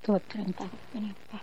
ஸ்தோத்திரம் தகப்பனப்பா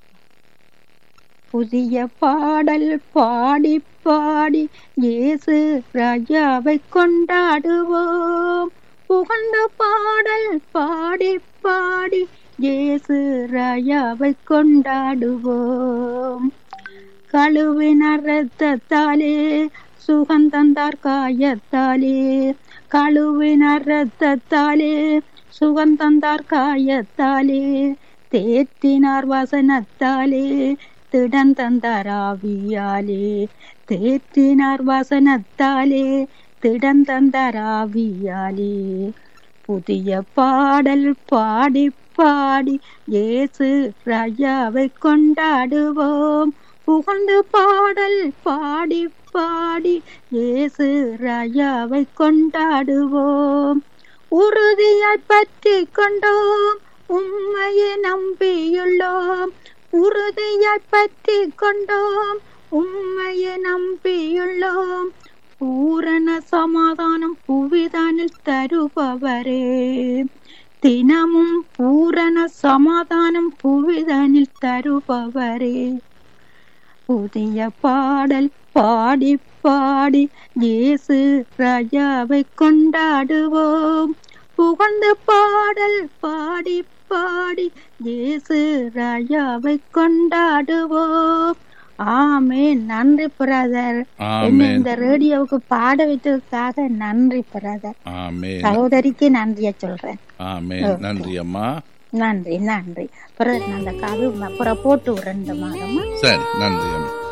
புதிய பாடல் பாடி பாடி இயேசு ராஜாவை கொண்டாடுவோம் புகழ்ந்த பாடல் பாடி பாடி இயேசு ராஜாவை கொண்டாடுவோம் கழுவின ரத்தத்தாலே சுகந்தந்தார் காயத்தாலே கழுவின ரத்தத்தாலே சுகந்தந்தார் காயத்தாலே தேற்றினார் வசனத்தாலே திடந்தந்தார் ஆவியாலே தேற்றினார் வசனத்தாலே திடந்தந்தார் ஆவியாலே புதிய பாடல் பாடி பாடி இயேசு ராஜாவை கொண்டாடுவோம் புகழ்ந்து பாடல் பாடி பாடி இயேசு ராஜாவை கொண்டாடுவோம் உறுதியாய் பற்றி கொண்டோம் உண்மையை நம்பியுள்ளோம் உறுதியாய் பற்றி கொண்டோம் உண்மையை நம்பியுள்ளோம் பூரண சமாதானம் புவிதானில் தருபவரே தினமும் பூரண சமாதானம் புவிதானில் தருபவரே புதிய பாடல் பாடி பாடி இயேசு ராஜாவை கொண்டாடுவோம் புகழ்ந்து பாடல் பாடி பாடி இயேசு ராஜாவை கொண்டாடுவோம் ஆமே நன்றி பிரதர் என்ன ஆமென் இந்த ரேடியோவுக்கு பாட வைத்ததுக்காக நன்றி பிரதர் ஆமென் சகோதரிக்கு நன்றிய சொல்றேன் ஆமென் நன்றி அம்மா நன்றி நன்றி பிரதர் நான் அந்த கரு அப்புறம் போட்டு விடுறேன் இந்த மாதமா சரி நன்றி அம்மா